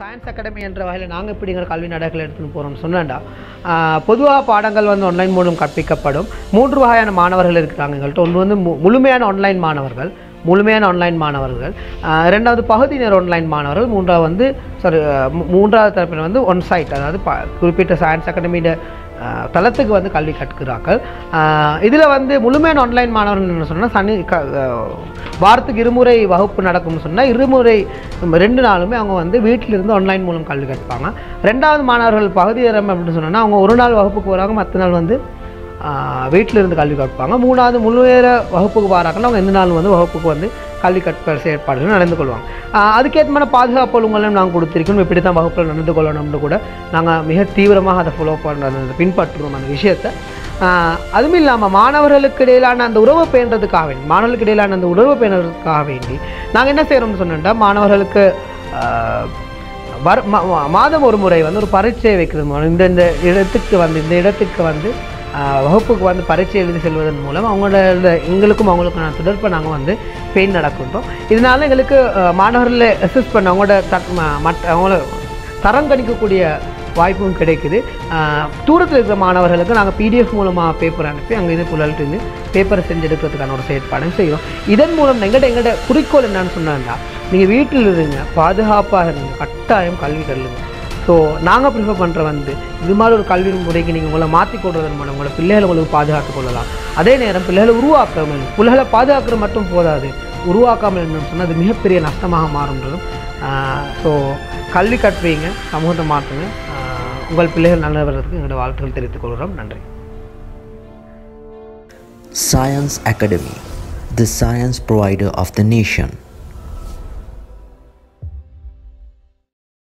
Science academy என்ற வகையில் நாங்கள் இப்படிங்கிற கல்வி நடைகளை எடுத்துன்னு போகிறோம்னு சொன்னேன்டா பொதுவாக பாடங்கள் வந்து ஆன்லைன் மூலம் கற்பிக்கப்படும் மூன்று வகையான மாணவர்கள் இருக்கிறாங்க எங்கள்கிட்ட ஒன்று வந்து மு- முழுமையான ஆன்லைன் மாணவர்கள் முழுமையான ஆன்லைன் மாணவர்கள் ஆஹ் இரண்டாவது பகுதி நேர ஆன்லைன் மாணவர்கள் மூன்றாவது வந்து சாரி மூன்றாவது தரப்பினர் வந்து ஒன் சைட் அதாவது ப குறிப்பிட்ட சயின்ஸ் அகாடமியோட ஆஹ் தளத்துக்கு வந்து கல்வி கற்கிறார்கள் இதில் வந்து முழுமையான ஆன்லைன் மாணவர்கள் என்ன சொன்னால் சனி க ஆஹ் வாரத்துக்கு இருமுறை வகுப்பு நடக்கும்னு சொன்னால் இருமுறை ரெண்டு நாளுமே அவங்க வந்து வீட்டிலிருந்து ஆன்லைன் மூலம் கல்வி கற்பாங்க ரெண்டாவது மாணவர்கள் பகுதி நேரம் அப்படின்னு சொன்னோன்னா அவங்க ஒரு நாள் வகுப்புக்கு வராங்க மற்ற நாள் வந்து ஆஹ் வீட்டில இருந்து கல்வி கற்பாங்க மூணாவது முழு நேர வகுப்புக்கு வராங்கன்னா அவங்க எந்த நாள் வந்து வகுப்புக்கு வந்து கல்வி கற்ப செயற்பாடுகள் நடந்து கொள்வாங்க ஆஹ் அதுக்கேற்றமான பாதுகாப்பு ஒழுங்குகளும் நாங்கள் கொடுத்துருக்கோம் இப்படி தான் வகுப்பில் நடந்து கொள்ளணும்னு கூட நாங்கள் மிக தீவிரமாக அதை ஃபாலோ பண்ணுறது பின்பற்றுறோம் அந்த விஷயத்தை ஆஹ் அதுவும் இல்லாமல் மாணவர்களுக்கு இடையிலான அந்த உறவு பேணுறதுக்காக வேண்டி மாணவர்களுக்கு இடையிலான அந்த உறவு பேணுறதுக்காக வேண்டி நாங்கள் என்ன செய்கிறோம்னு சொன்னோம்னா மாணவர்களுக்கு ஆஹ் வர மா- மா- மாதம் ஒரு முறை வந்து ஒரு பரீட்சை வைக்கிறது மூலம் இந்த இந்த இடத்துக்கு வந்து இந்த இடத்துக்கு வந்து ஆஹ், வகுப்புக்கு வந்து பரீட்சை எழுதி செல்வதன் மூலம் அவங்களோட இந்த எங்களுக்கும் அவங்களுக்கான தொடர்பை நாங்கள் வந்து பெயின் நடக்கின்றோம் இதனால எங்களுக்கு ஆஹ், மாணவர்களை அசிஸ்ட் பண்ண அவங்களோட தட் ம- மற்ற அவங்கள தரம் கணிக்கக்கூடிய வாய்ப்பும் கிடைக்குது ஆஹ், தூரத்தில் இருக்கிற மாணவர்களுக்கு நாங்கள் பிடிஎஃப் மூலமாக பேப்பர் அனுப்பி அங்கே இது புழலிட்டு பேப்பரை செஞ்சு எடுக்கிறதுக்கான ஒரு செயற்பாடும் செய்கிறோம் இதன் மூலம் எங்கள்கிட்ட எங்கள்கிட்ட குறிக்கோள் என்னன்னு சொன்னாங்கன்னா நீங்கள் வீட்டில் இருங்க பாதுகாப்பாக இருங்க கட்டாயம் கல்வி கல்லுங்க ஸோ நாங்கள் ப்ரிஃபர் பண்ணுற வந்து இது மாதிரி ஒரு கல்வி முறைக்கு நீங்கள் உங்களை மாற்றி கொள்வதன் மூலம் உங்களை பிள்ளைகளை உங்களுக்கு பாதுகாத்துக் கொள்ளலாம் அதே நேரம் பிள்ளைகளை உருவாக்காமல் பிள்ளைகளை பாதுகாக்கிற மட்டும் போதாது உருவாக்காமல் என்னன்னு சொன்னால் அது மிகப்பெரிய நஷ்டமாக மாறுன்றதும் ஸோ கல்வி கற்பீங்க சமூகத்தை மாற்றுங்க ஆஹ் உங்கள் பிள்ளைகள் நல்ல வர்றதுக்கு எங்களோட வாழ்த்துக்கள் தெரிவித்துக் கொள்கிறோம் நன்றி Science Academy, the science provider of the nation.